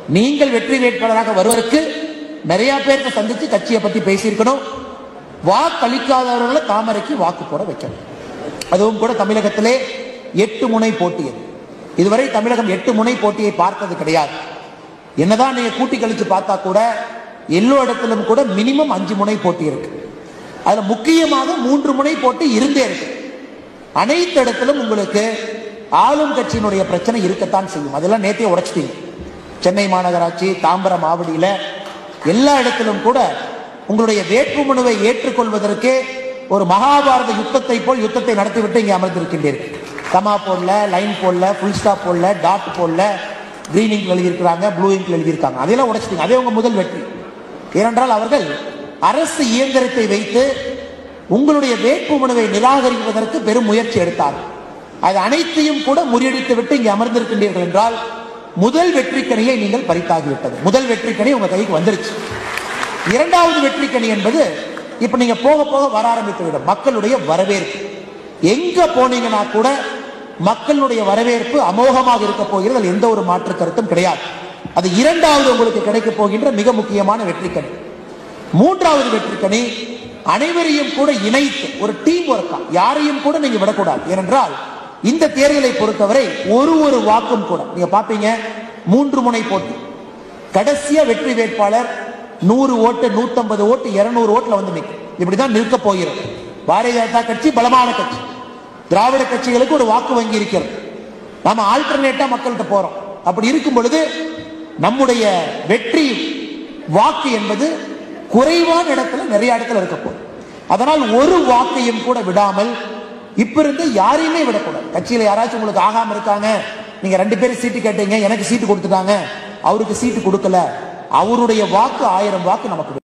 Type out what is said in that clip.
நீங்கள் வெற்றி வேட்பாளராக வருவதற்கு நிறைய பேர்த்த சந்திச்சு கட்சியை பத்தி பேசியிருக்கணும் வாக்களிக்காதவர்களை தாமரைக்கு வாக்கு போட வைக்கணும் அதுவும் கூட தமிழகத்திலே எட்டு முனை போட்டி அது. இதுவரை தமிழகம் எட்டு முனை போட்டியை பார்த்தது கிடையாது என்னதான் நீங்க கூட்டி கழிச்சு பார்த்தா கூட எல்லோ இடத்திலும் கூட மினிமம் அஞ்சு முனை போட்டி இருக்கு அதுல முக்கியமாக மூன்று முனை போட்டி இருந்தே இருக்கு அனைத்து இடத்திலும் உங்களுக்கு ஆளும் கட்சியினுடைய பிரச்சனை இருக்கத்தான் செய்யும் அதெல்லாம் நேத்தே உடைச்சிட்டீங்க சென்னை மாநகராட்சி தாம்பரம் மாவடியில எல்லா இடத்திலும் கூட உங்களுடைய வேட்புமனுவை ஏற்றுக்கொள்வதற்கே ஒரு மகாபாரத யுத்தத்தை போல் யுத்தத்தை நடத்திவிட்டு இங்கே அமர்ந்திருக்கின்றீர்கள் கமா போடல லைன் போடல ஃபுல் ஸ்டாப் போடல டாட் போடல கிரீன் இங்க் எழுதியிருக்கிறாங்க ப்ளூ இங்க் எழுதியிருக்காங்க அதெல்லாம் உடைச்சிட்டீங்க அதே உங்க முதல் வெற்றி ஏனென்றால் அவர்கள் அரசு இயந்திரத்தை வைத்து உங்களுடைய வேட்புமனுவை நிராகரிப்பதற்கு பெரும் முயற்சி எடுத்தார்கள் அது அனைத்தையும் கூட முறியடித்து விட்டு இங்கே அமர்ந்திருக்கின்றீர்கள் என்றால் முதல் வெற்றிக்கனியை நீங்கள் பறித்தாகிவிட்டது முதல் வெற்றிக்கனி உங்க கைக்கு வந்துருச்சு இரண்டாவது வெற்றிக்கனி என்பது இப்ப நீங்க போக போக வர ஆரம்பித்து விடும் மக்களுடைய வரவேற்பு எங்க போனீங்கன்னா கூட மக்களுடைய வரவேற்பு அமோகமாக இருக்க போகிறது அதில் எந்த ஒரு மாற்று கருத்தும் கிடையாது அது இரண்டாவது உங்களுக்கு கிடைக்க போகின்ற மிக முக்கியமான வெற்றிக்கனி மூன்றாவது வெற்றிக்கனி அனைவரையும் கூட இணைத்து ஒரு டீம் ஒர்க்கா யாரையும் கூட நீங்க விடக்கூடாது ஏனென்றால் இந்த தேர்தலை பொறுத்தவரை ஒரு ஒரு வாக்கும் கூட நீங்க பாப்பீங்க மூன்று முனை போட்டி கடைசியா வெற்றி வேட்பாளர் நூறு ஓட்டு நூத்தம்பது ஓட்டு இருநூறு ஓட்டுல வந்து நிற்கும் இப்படிதான் நிற்க போகிறது பாரதிய ஜனதா கட்சி பலமான கட்சி திராவிட கட்சிகளுக்கு ஒரு வாக்கு வங்கி இருக்கிறது நாம ஆல்டர்னேட்டா மக்கள்கிட்ட போறோம் அப்படி இருக்கும் பொழுது நம்முடைய வெற்றி வாக்கு என்பது குறைவான இடத்துல நிறைய இடத்துல இருக்க போகுது அதனால் ஒரு வாக்கையும் கூட விடாமல் இப்ப இருந்து யாரையுமே விடக்கூடாது கட்சியில யாராச்சும் உங்களுக்கு ஆகாம இருக்காங்க நீங்க ரெண்டு பேரும் சீட்டு கேட்டீங்க எனக்கு சீட்டு கொடுத்துட்டாங்க அவருக்கு சீட்டு கொடுக்கல அவருடைய வாக்கு ஆயிரம் வாக்கு நமக்கு